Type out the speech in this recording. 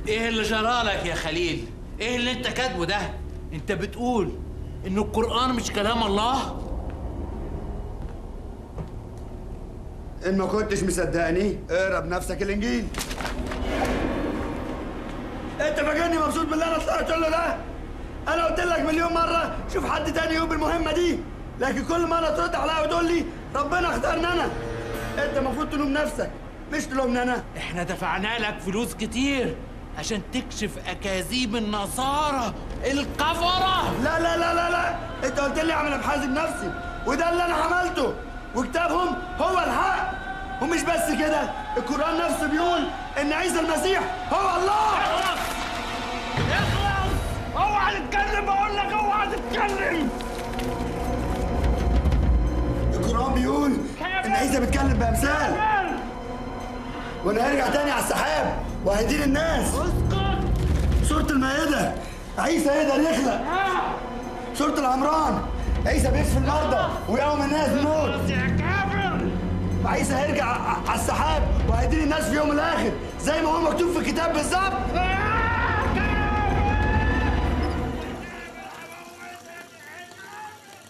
ايه اللي جرالك يا خليل ايه اللي انت كاتبه ده انت بتقول ان القران مش كلام الله ان ما كنتش مصدقني اقرا بنفسك الانجيل انت فاكرني مبسوط باللي انا طلعت له ده انا قلت لك مليون مره شوف حد تاني يقوم بالمهمه دي لكن كل مره ترد عليا وتقول لي ربنا اختارني انا انت المفروض تلوم نفسك مش تلومني انا احنا دفعنا لك فلوس كتير عشان تكشف اكاذيب النصارى الكفره لا لا لا لا لا انت قلت لي اعمل ابحاث بنفسي وده اللي انا عملته وكتابهم هو الحق ومش بس كده القران نفسه بيقول ان عيسى المسيح هو الله اخلص اخلص اوعى تتكلم بقول لك اوعى تتكلم القران بيقول ان عيسى بيتكلم بامثال وانه هيرجع تاني على السحاب وهيدين الناس اسكت سورة المائدة عيسى يقدر يخلق سورة العمران عيسى بيشفي المرضى ويقوم الناس من الموت يا كافر وعيسى هيرجع ع- على السحاب وهيدين الناس في يوم الاخر زي ما هو مكتوب في الكتاب بالظبط